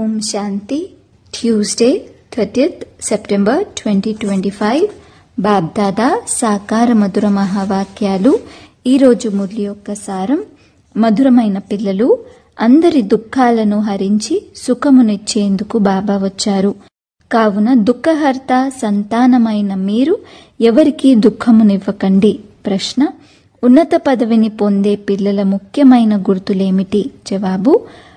ఓం Shanti Tuesday thirtieth September twenty twenty five BapDada సాకార మధుర మహావాక్యాలు ఈరోజు మురళి యొక్క సారం మధురమైన పిల్లలు అందరి దుఃఖాలను హరించి సుఖమునిచ్చేందుకు బాబా వచ్చారు కావున దుఃఖహర్త సంతానమైన మీరు ఎవరికీ దుఃఖమునివ్వకండి ప్రశ్న ఉన్నత పదవిని పొందే పిల్లల ముఖ్యమైన గుర్తులేమిటి జవాబు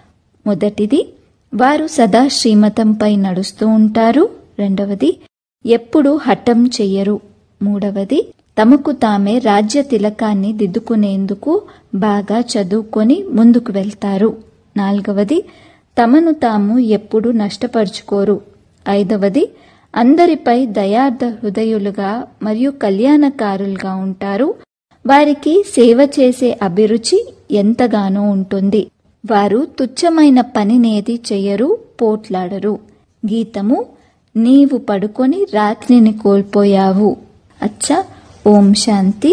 మొదటిది వారు సదా శ్రీమతంపై నడుస్తూ ఉంటారు రెండవది ఎప్పుడు హఠం చెయ్యరు మూడవది తమకు తామే రాజ్య తిలకాన్ని దిద్దుకునేందుకు బాగా చదువుకొని ముందుకు వెళ్తారు నాలుగవది తమను తాము ఎప్పుడు నష్టపరుచుకోరు ఐదవది అందరిపై దయార్థ హృదయులుగా మరియు కళ్యాణకారులుగా ఉంటారు వారికి సేవ చేసే అభిరుచి ఎంతగానో ఉంటుంది వారు తుచ్చమైన పనినేది చెయ్యరు పోట్లాడరు గీతము నీవు పడుకొని రాత్రిని కోల్పోయావు అచ్చా ఓం శాంతి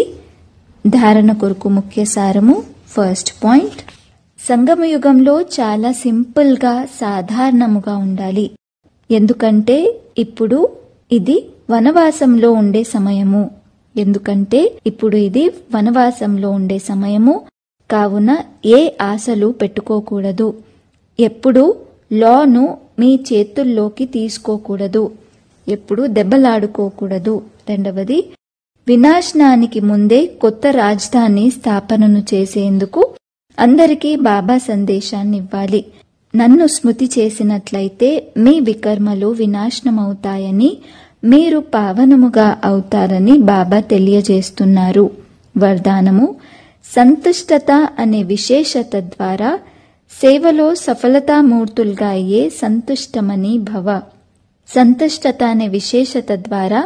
ధారణ కొరకు ముఖ్య సారము ఫస్ట్ పాయింట్ సంగమయుగంలో చాలా సింపుల్గా సాధారణముగా ఉండాలి ఎందుకంటే ఇప్పుడు ఇది వనవాసంలో ఉండే సమయము ఎందుకంటే ఇప్పుడు ఇది వనవాసంలో ఉండే సమయము కావున ఏ ఆశలు పెట్టుకోకూడదు ఎప్పుడు లాను మీ చేతుల్లోకి తీసుకోకూడదు ఎప్పుడు దెబ్బలాడుకోకూడదు రెండవది వినాశనానికి ముందే కొత్త రాజధాని స్థాపనను చేసేందుకు అందరికీ బాబా సందేశాన్ని ఇవ్వాలి నన్ను స్మృతి చేసినట్లయితే మీ వికర్మలు వినాశనమవుతాయని మీరు పావనముగా అవుతారని బాబా తెలియజేస్తున్నారు వరదానము సంతుష్టత అనే విశేషత ద్వారా సేవలో సఫలతామూర్తులుగా అయ్యే సంతుష్టమని భవ సంతుష్టత అనే విశేషత ద్వారా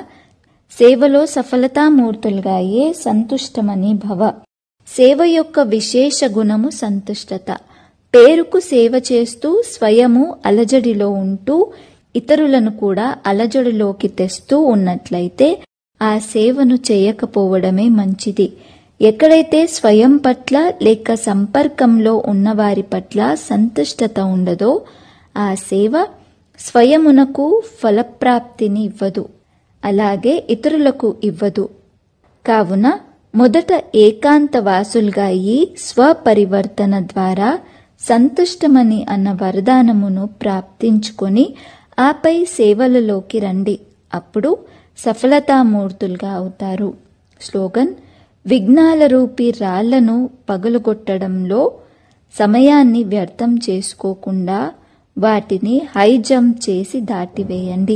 సేవలో సఫలతామూర్తులుగా అయ్యే సంతుష్టమని భవ సేవ యొక్క విశేష గుణము సంతుష్టత పేరుకు సేవ చేస్తూ స్వయము అలజడిలో ఉంటూ ఇతరులను కూడా అలజడిలోకి తెస్తూ ఉన్నట్లయితే ఆ సేవను చేయకపోవడమే మంచిది ఎక్కడైతే స్వయం పట్ల లేక సంపర్కంలో ఉన్నవారి పట్ల సంతుష్టత ఉండదో ఆ సేవ స్వయమునకు ఫలప్రాప్తిని ఇవ్వదు అలాగే ఇతరులకు ఇవ్వదు కావున మొదట ఏకాంత వాసులుగా అయ్యి స్వపరివర్తన ద్వారా సంతుష్టమని అన్న వరదానమును ప్రాప్తించుకొని ఆపై సేవలలోకి రండి అప్పుడు సఫలతామూర్తులుగా అవుతారు స్లోగన్ విఘ్నాల రూపి రాళ్లను పగులగొట్టడంలో సమయాన్ని వ్యర్థం చేసుకోకుండా వాటిని హై జంప్ చేసి దాటివేయండి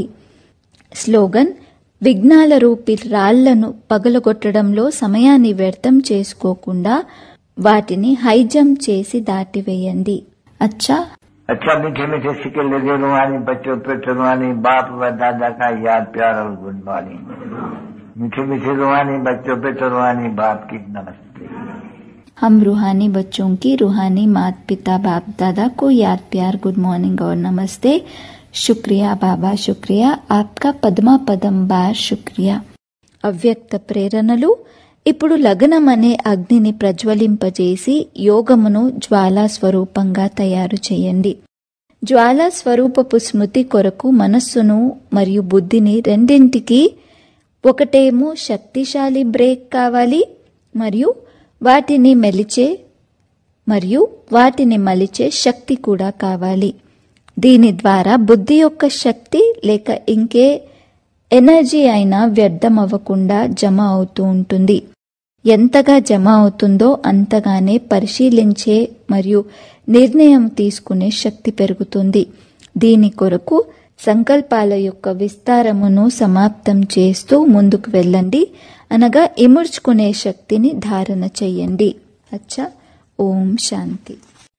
స్లోగన్ విఘ్నాల రూపి రాళ్లను పగలగొట్టడంలో సమయాన్ని వ్యర్థం చేసుకోకుండా వాటిని హై జంప్ చేసి దాటివేయండి అచ్చా अच्छा मीठे मीठे सिक्के लगे रुहानी बच्चों पे रुहानी बाप व दादा का याद प्यार और गुड मॉर्निंग मीठे मीठे रुहानी बच्चों पे रुहानी बाप की नमस्ते हम रूहानी बच्चों की रूहानी माता पिता बाप दादा को याद प्यार गुड मॉर्निंग और नमस्ते शुक्रिया बाबा शुक्रिया आपका పద్మా పదం బార్ శుక్రియా అవ్యక్త ప్రేరణలు ఇప్పుడు లగ్నం అనే అగ్నిని ప్రజ్వలింపజేసి యోగమును జ్వాలా స్వరూపంగా తయారు చేయండి జ్వాలా స్వరూపపు స్మృతి కొరకు మనస్సును మరియు బుద్ధిని రెండింటికి ఒకటేమో శక్తిశాలి బ్రేక్ కావాలి మరియు వాటిని మెలిచే మరియు వాటిని మలిచే శక్తి కూడా కావాలి దీని ద్వారా బుద్ధి యొక్క శక్తి లేక ఇంకే ఎనర్జీ అయినా వ్యర్థం అవ్వకుండా జమ అవుతూ ఉంటుంది ఎంతగా జమ అవుతుందో అంతగానే పరిశీలించే మరియు నిర్ణయం తీసుకునే శక్తి పెరుగుతుంది దీని కొరకు సంకల్పాల యొక్క విస్తారమును సమాప్తం చేస్తూ ముందుకు వెళ్ళండి అనగా ఇముడ్చుకునే శక్తిని ధారణ చెయ్యండి అచ్చా ఓం శాంతి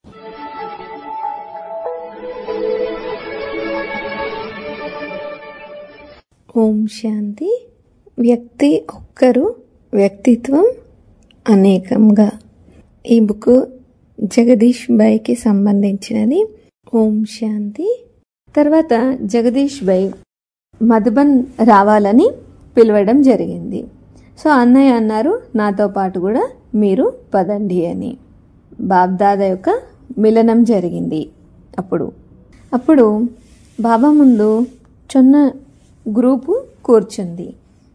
ఓం శాంతి వ్యక్తి ఒక్కరు వ్యక్తిత్వం అనేకంగా ఈ బుక్ జగదీష్ బాయ్కి సంబంధించినది ఓం శాంతి తర్వాత జగదీష్ బాయ్ మధుబన్ రావాలని పిలవడం జరిగింది సో అన్నయ్య అన్నారు నాతో పాటు కూడా మీరు పదండి అని బాబ్దాదా యొక్క మిలనం జరిగింది అప్పుడు అప్పుడు బాబా ముందు చిన్న గ్రూపు కూర్చుంది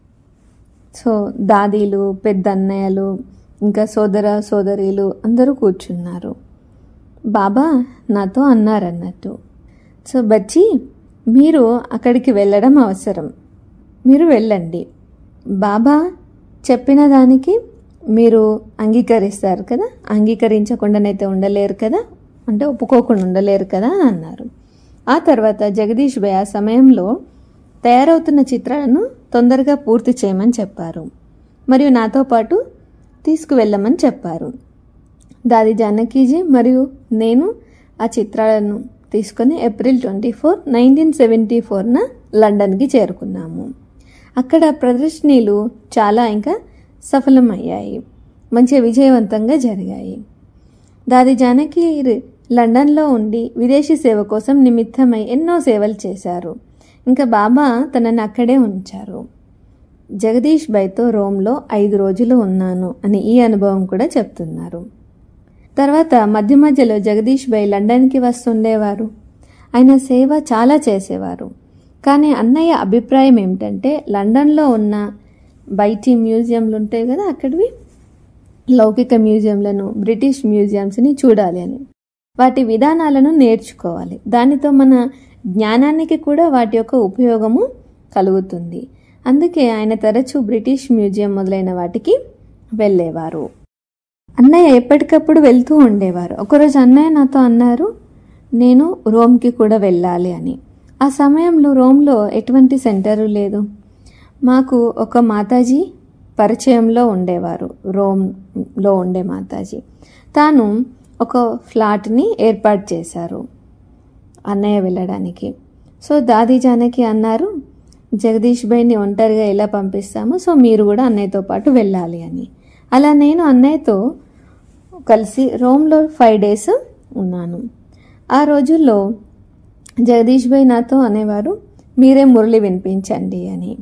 సో దాదీలు పెద్ద అన్నయ్యలు ఇంకా సోదర సోదరీలు అందరూ కూర్చున్నారు బాబా నాతో అన్నారన్నట్టు సో బచ్చి మీరు అక్కడికి వెళ్ళడం అవసరం మీరు వెళ్ళండి బాబా చెప్పిన దానికి మీరు అంగీకరిస్తారు కదా అంగీకరించకుండానైతే ఉండలేరు కదా అంటే ఒప్పుకోకుండా ఉండలేరు కదా అని అన్నారు ఆ తర్వాత జగదీష్ భయ్ ఆ సమయంలో తయారవుతున్న చిత్రాలను తొందరగా పూర్తి చేయమని చెప్పారు మరియు నాతో పాటు తీసుకువెళ్ళమని చెప్పారు దాది జానకీజీ మరియు నేను ఆ చిత్రాలను తీసుకొని April twenty four nineteen seventy ఫోర్న లండన్కి చేరుకున్నాము అక్కడ ప్రదర్శనలు చాలా ఇంకా సఫలమయ్యాయి మంచి విజయవంతంగా జరిగాయి దాది జానకి లండన్లో ఉండి విదేశీ సేవ కోసం నిమిత్తమై ఎన్నో సేవలు చేశారు ఇంకా బాబా తనని అక్కడే ఉంచారు జగదీష్ బైతో రోమ్లో ఐదు రోజులు ఉన్నాను అని ఈ అనుభవం కూడా చెప్తున్నారు తర్వాత మధ్య మధ్యలో జగదీష్ బై లండన్కి వస్తుండేవారు ఆయన సేవ చాలా చేసేవారు కానీ అన్నయ్య అభిప్రాయం ఏమిటంటే లండన్లో ఉన్న బయటి మ్యూజియంలు ఉంటాయి కదా అక్కడివి లౌకిక మ్యూజియంలను బ్రిటిష్ మ్యూజియంస్ని చూడాలి అని వాటి విధానాలను నేర్చుకోవాలి దానితో మన జ్ఞానానికి కూడా వాటి యొక్క ఉపయోగము కలుగుతుంది అందుకే ఆయన తరచూ బ్రిటిష్ మ్యూజియం మొదలైన వాటికి వెళ్ళేవారు అన్నయ్య ఎప్పటికప్పుడు వెళ్తూ ఉండేవారు ఒకరోజు అన్నయ్య నాతో అన్నారు నేను రోమ్కి కూడా వెళ్ళాలి అని ఆ సమయంలో రోమ్లో ఎటువంటి సెంటరు లేదు మాకు ఒక మాతాజీ పరిచయంలో ఉండేవారు రోమ్లో ఉండే మాతాజీ తాను ఒక ఫ్లాట్ని ఏర్పాటు చేశారు అన్నయ్య వెళ్ళడానికి సో దాది జానకి అన్నారు జగదీష్ భాయ్ని ఒంటరిగా ఎలా పంపిస్తాము సో మీరు కూడా అన్నయ్యతో పాటు వెళ్ళాలి అని అలా నేను అన్నయ్యతో కలిసి రోమ్లో ఫైవ్ డేస్ ఉన్నాను ఆ రోజుల్లో జగదీష్ భాయ్ నాతో అనేవారు మీరే మురళి వినిపించండి అని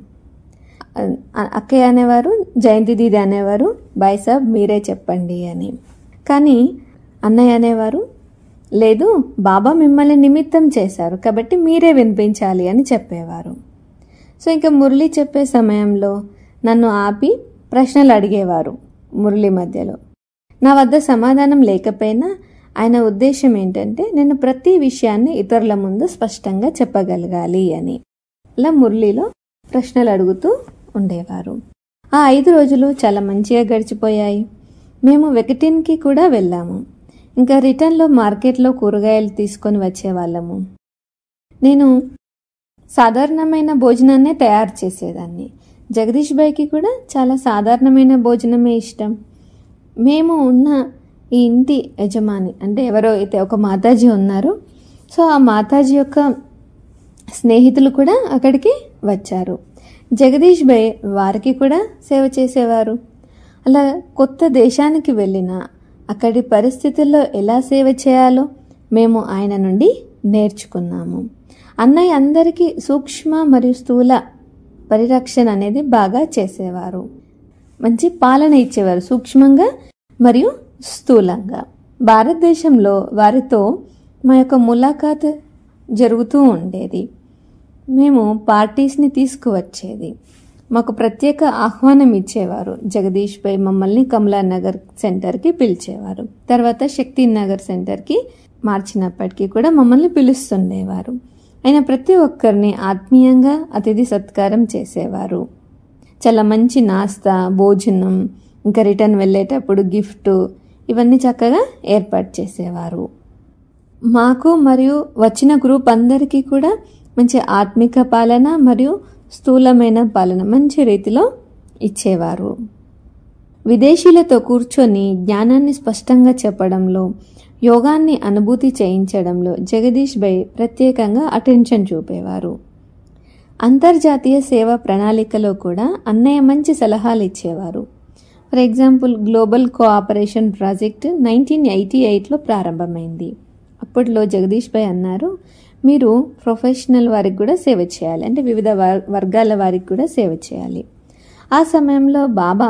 అక్కయ్య అనేవారు జయంతి దీది అనేవారు బాయ్ సాబ్ మీరే చెప్పండి అని కానీ అన్నయ్య అనేవారు లేదు బాబా మిమ్మల్ని నిమిత్తం చేశారు కాబట్టి మీరే వినిపించాలి అని చెప్పేవారు సో ఇంకా మురళి చెప్పే సమయంలో నన్ను ఆపి ప్రశ్నలు అడిగేవారు మురళి మధ్యలో నా వద్ద సమాధానం లేకపోయినా ఆయన ఉద్దేశం ఏంటంటే నేను ప్రతి విషయాన్ని ఇతరుల ముందు స్పష్టంగా చెప్పగలగాలి అని అలా మురళిలో ప్రశ్నలు అడుగుతూ ఉండేవారు ఆ ఐదు రోజులు చాలా మంచిగా గడిచిపోయాయి మేము వెకటిన్కి కూడా వెళ్ళాము ఇంకా రిటర్న్లో మార్కెట్లో కూరగాయలు తీసుకొని వచ్చేవాళ్ళము నేను సాధారణమైన భోజనాన్నే తయారు చేసేదాన్ని జగదీష్ బాయ్కి కూడా చాలా సాధారణమైన భోజనమే ఇష్టం మేము ఉన్న ఈ ఇంటి యజమాని అంటే ఎవరో అయితే ఒక మాతాజీ ఉన్నారు సో ఆ మాతాజీ యొక్క స్నేహితులు కూడా అక్కడికి వచ్చారు జగదీష్ భాయ్ వారికి కూడా సేవ చేసేవారు అలా కొత్త దేశానికి వెళ్ళిన అక్కడి పరిస్థితుల్లో ఎలా సేవ చేయాలో మేము ఆయన నుండి నేర్చుకున్నాము అన్నయ్య అందరికీ సూక్ష్మ మరియు స్థూల పరిరక్షణ అనేది బాగా చేసేవారు మంచి పాలన ఇచ్చేవారు సూక్ష్మంగా మరియు స్థూలంగా భారతదేశంలో వారితో మా యొక్క ములాఖాత్ జరుగుతూ ఉండేది మేము పార్టీస్ని తీసుకువచ్చేది మాకు ప్రత్యేక ఆహ్వానం ఇచ్చేవారు జగదీష్ పై మమ్మల్ని కమలా నగర్ సెంటర్కి పిలిచేవారు తర్వాత శక్తి నగర్ సెంటర్కి మార్చినప్పటికీ కూడా మమ్మల్ని పిలుస్తుండేవారు ఆయన ప్రతి ఒక్కరిని ఆత్మీయంగా అతిథి సత్కారం చేసేవారు చాలా మంచి నాస్తా భోజనం ఇంకా రిటర్న్ వెళ్ళేటప్పుడు గిఫ్ట్ ఇవన్నీ చక్కగా ఏర్పాటు చేసేవారు మాకు మరియు వచ్చిన గ్రూప్ అందరికీ కూడా మంచి ఆత్మిక పాలన మరియు స్థూలమైన పాలన మంచి రీతిలో ఇచ్చేవారు విదేశీయులతో కూర్చొని జ్ఞానాన్ని స్పష్టంగా చెప్పడంలో యోగాన్ని అనుభూతి చేయించడంలో జగదీష్ బై ప్రత్యేకంగా అటెన్షన్ చూపేవారు అంతర్జాతీయ సేవా ప్రణాళికలో కూడా అన్నయ్య మంచి సలహాలు ఇచ్చేవారు for example global cooperation project nineteen eighty ఎయిట్లో ప్రారంభమైంది అప్పట్లో జగదీష్ భాయ్ అన్నారు మీరు ప్రొఫెషనల్ వారికి కూడా సేవ చేయాలి అంటే వివిధ వర్గాల వారికి కూడా సేవ చేయాలి ఆ సమయంలో బాబా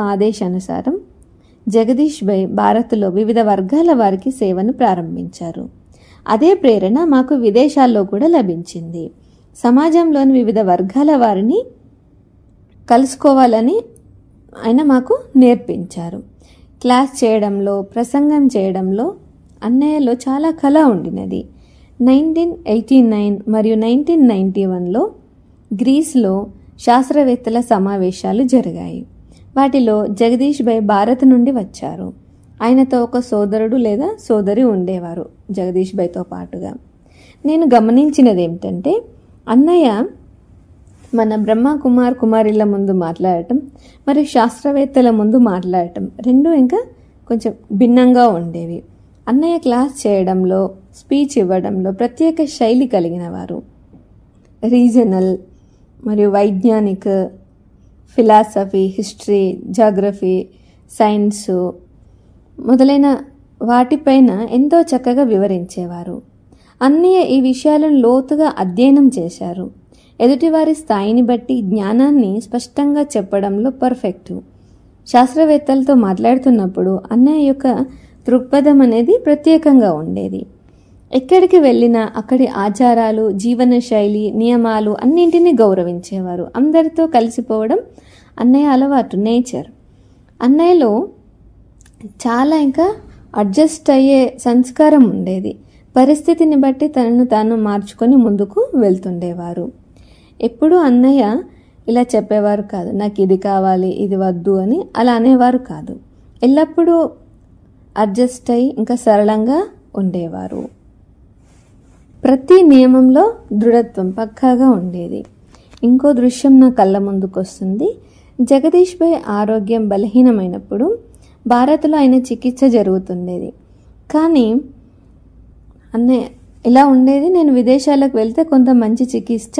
ఆదేశానుసారం జగదీష్ భాయ్ భారత్లో వివిధ వర్గాల వారికి సేవను ప్రారంభించారు అదే ప్రేరణ మాకు విదేశాల్లో కూడా లభించింది సమాజంలోని వివిధ వర్గాల వారిని కలుసుకోవాలని ఆయన మాకు నేర్పించారు క్లాస్ చేయడంలో ప్రసంగం చేయడంలో అన్నయ్యలో చాలా కళ ఉండినది నైన్టీన్ ఎయిటీ నైన్ మరియు నైన్టీన్ నైంటీ వన్లో గ్రీస్లో శాస్త్రవేత్తల సమావేశాలు జరిగాయి వాటిలో జగదీష్ భాయ్ భారత్ నుండి వచ్చారు ఆయనతో ఒక సోదరుడు లేదా సోదరి ఉండేవారు జగదీష్ భాయ్తో పాటుగా నేను గమనించినది ఏమిటంటే అన్నయ్య మన బ్రహ్మ కుమార్ కుమారిల ముందు మాట్లాడటం మరియు శాస్త్రవేత్తల ముందు మాట్లాడటం రెండు ఇంకా కొంచెం భిన్నంగా ఉండేవి అన్నయ్య క్లాస్ చేయడంలో స్పీచ్ ఇవ్వడంలో ప్రత్యేక శైలి కలిగిన వారు రీజనల్ మరియు వైజ్ఞానిక ఫిలాసఫీ హిస్టరీ జాగ్రఫీ సైన్సు మొదలైన వాటిపైన ఎంతో చక్కగా వివరించేవారు అన్నయ్య ఈ విషయాలను లోతుగా అధ్యయనం చేశారు ఎదుటివారి స్థాయిని బట్టి జ్ఞానాన్ని స్పష్టంగా చెప్పడంలో పర్ఫెక్ట్ శాస్త్రవేత్తలతో మాట్లాడుతున్నప్పుడు అన్నయ్య యొక్క దృక్పథం అనేది ప్రత్యేకంగా ఉండేది ఎక్కడికి వెళ్ళినా అక్కడి ఆచారాలు జీవన శైలి నియమాలు అన్నింటినీ గౌరవించేవారు అందరితో కలిసిపోవడం అన్నయ్య అలవాటు నేచర్ అన్నయ్యలో చాలా ఇంకా అడ్జస్ట్ అయ్యే సంస్కారం ఉండేది పరిస్థితిని బట్టి తనను తాను మార్చుకొని ముందుకు వెళ్తుండేవారు ఎప్పుడూ అన్నయ్య ఇలా చెప్పేవారు కాదు నాకు ఇది కావాలి ఇది వద్దు అని అలా అనేవారు కాదు ఎల్లప్పుడూ అడ్జస్ట్ అయ్యి ఇంకా సరళంగా ఉండేవారు ప్రతి నియమంలో దృఢత్వం పక్కాగా ఉండేది ఇంకో దృశ్యం నా కళ్ళ ముందుకు వస్తుంది జగదీష్ భాయ్ ఆరోగ్యం బలహీనమైనప్పుడు భారత్లో ఆయన చికిత్స జరుగుతుండేది కానీ అన్నయ్య ఇలా ఉండేది నేను విదేశాలకు వెళ్తే కొంత మంచి చికిత్స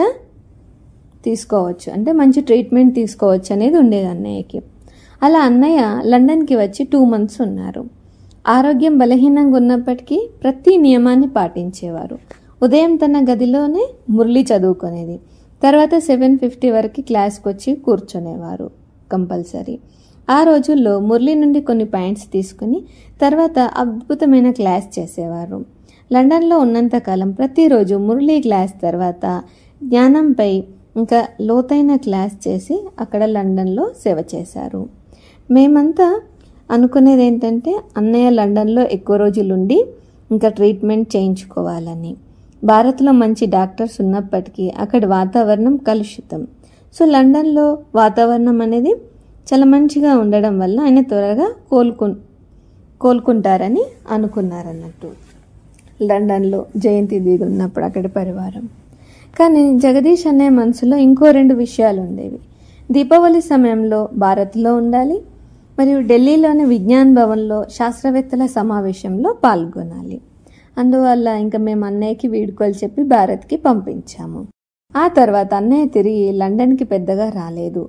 తీసుకోవచ్చు అంటే మంచి ట్రీట్మెంట్ తీసుకోవచ్చు అనేది ఉండేది అన్నయ్యకి అలా అన్నయ్య లండన్కి వచ్చి టూ మంత్స్ ఉన్నారు ఆరోగ్యం బలహీనంగా ఉన్నప్పటికీ ప్రతి నియమాన్ని పాటించేవారు ఉదయం తన గదిలోనే మురళి చదువుకునేది తర్వాత సెవెన్ ఫిఫ్టీ వరకు క్లాస్కి వచ్చి కూర్చునేవారు కంపల్సరీ ఆ రోజుల్లో మురళి నుండి కొన్ని పాయింట్స్ తీసుకుని తర్వాత అద్భుతమైన క్లాస్ చేసేవారు లండన్లో ఉన్నంతకాలం ప్రతిరోజు మురళి క్లాస్ తర్వాత జ్ఞానంపై ఇంకా లోతైన క్లాస్ చేసి అక్కడ లండన్లో సేవ చేశారు మేమంతా అనుకునేది ఏంటంటే అన్నయ్య లండన్లో ఎక్కువ రోజులుండి ఇంకా ట్రీట్మెంట్ చేయించుకోవాలని భారత్లో మంచి డాక్టర్స్ ఉన్నప్పటికీ అక్కడ వాతావరణం కలుషితం సో లండన్లో వాతావరణం అనేది చాలా మంచిగా ఉండడం వల్ల ఆయన త్వరగా కోలుకు కోలుకుంటారని అనుకున్నారన్నట్టు లండన్లో జయంతి దిగి ఉన్నప్పుడు అక్కడి పరివారం కానీ జగదీష్ అనే మనసులో ఇంకో రెండు విషయాలు ఉండేవి దీపావళి సమయంలో భారత్లో ఉండాలి మరియు ఢిల్లీలోని విజ్ఞాన్ భవన్లో శాస్త్రవేత్తల సమావేశంలో పాల్గొనాలి అందువల్ల ఇంకా మేము అన్నయ్యకి వీడుకోలు చెప్పి భారత్కి పంపించాము ఆ తర్వాత అన్నయ్య తిరిగి లండన్కి పెద్దగా రాలేదు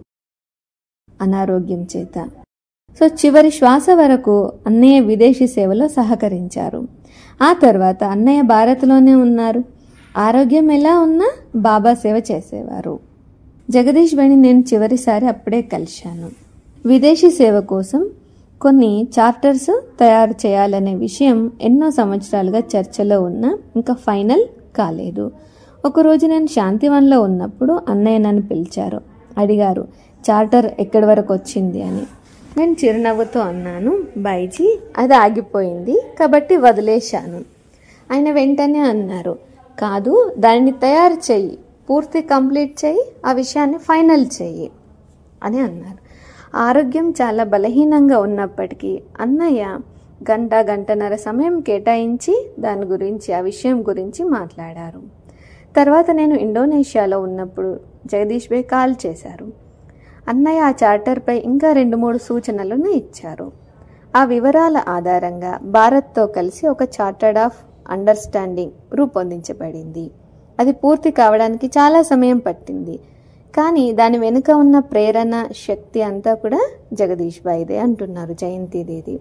అనారోగ్యం చేత సో చివరి శ్వాస వరకు అన్నయ్య విదేశీ సేవలో సహకరించారు ఆ తర్వాత అన్నయ్య భారత్లోనే ఉన్నారు ఆరోగ్యం ఎలా ఉన్నా బాబా సేవ చేసేవారు జగదీష్ బణి నేను చివరిసారి అప్పుడే కలిశాను విదేశీ సేవ కోసం కొన్ని చార్టర్స్ తయారు చేయాలనే విషయం ఎన్నో సంవత్సరాలుగా చర్చలో ఉన్నా ఇంకా ఫైనల్ కాలేదు ఒకరోజు నేను శాంతివన్లో ఉన్నప్పుడు అన్నయ్య నన్ను పిలిచారు అడిగారు చార్టర్ ఎక్కడి వరకు వచ్చింది అని నేను చిరునవ్వుతో అన్నాను బైజీ అది ఆగిపోయింది కాబట్టి వదిలేశాను ఆయన వెంటనే అన్నారు కాదు దానిని తయారు చెయ్యి పూర్తి కంప్లీట్ చెయ్యి ఆ విషయాన్ని ఫైనల్ చెయ్యి అని అన్నారు ఆరోగ్యం చాలా బలహీనంగా ఉన్నప్పటికీ అన్నయ్య గంట గంటన్నర సమయం కేటాయించి దాని గురించి ఆ విషయం గురించి మాట్లాడారు తర్వాత నేను ఇండోనేషియాలో ఉన్నప్పుడు జగదీష్ భాయ్ కాల్ చేశారు అన్నయ్య ఆ చార్టర్పై ఇంకా రెండు మూడు సూచనలను ఇచ్చారు ఆ వివరాల ఆధారంగా భారత్తో కలిసి ఒక చార్టర్డ్ ఆఫ్ అండర్స్టాండింగ్ రూపొందించబడింది అది పూర్తి కావడానికి చాలా సమయం పట్టింది కానీ దాని వెనుక ఉన్న ప్రేరణ శక్తి అంతా కూడా జగదీష్ బాయిదే అంటున్నారు జయంతి దేది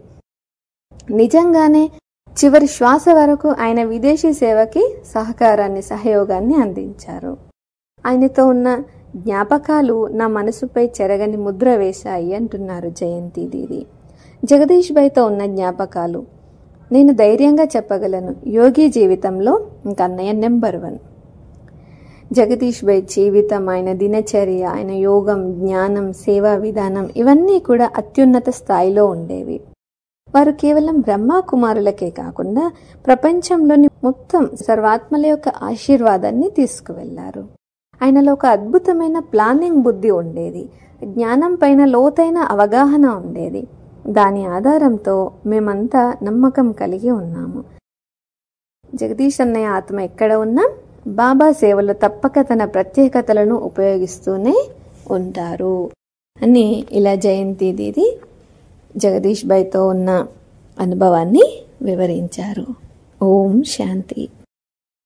నిజంగానే చివరి శ్వాస వరకు ఆయన విదేశీ సేవకి సహకారాన్ని సహయోగాన్ని అందించారు ఆయనతో ఉన్న జ్ఞాపకాలు నా మనసుపై చెరగని ముద్ర వేశాయి అంటున్నారు జయంతి దీది జగదీష్ బాయ్తో ఉన్న జ్ఞాపకాలు నేను ధైర్యంగా చెప్పగలను యోగి జీవితంలో ఇంక అన్నయ్య నెంబర్ వన్ జగదీష్ బై జీవితం ఆయన దినచర్య ఆయన యోగం జ్ఞానం సేవా విధానం ఇవన్నీ కూడా అత్యున్నత స్థాయిలో ఉండేవి వారు కేవలం బ్రహ్మ కుమారులకే కాకుండా ప్రపంచంలోని మొత్తం సర్వాత్మల యొక్క ఆశీర్వాదాన్ని తీసుకువెళ్లారు ఆయనలో ఒక అద్భుతమైన ప్లానింగ్ బుద్ధి ఉండేది జ్ఞానం పైన లోతైన అవగాహన ఉండేది దాని ఆధారంతో మేమంతా నమ్మకం కలిగి ఉన్నాము జగదీష్ అన్నయ్య ఆత్మ ఎక్కడ ఉన్నా బాబా సేవలో తప్పక తన ప్రత్యేకతలను ఉపయోగిస్తూనే ఉంటారు అని ఇలా జయంతి దీది జగదీష్ బాయ్తో ఉన్న అనుభవాన్ని వివరించారు ఓం శాంతి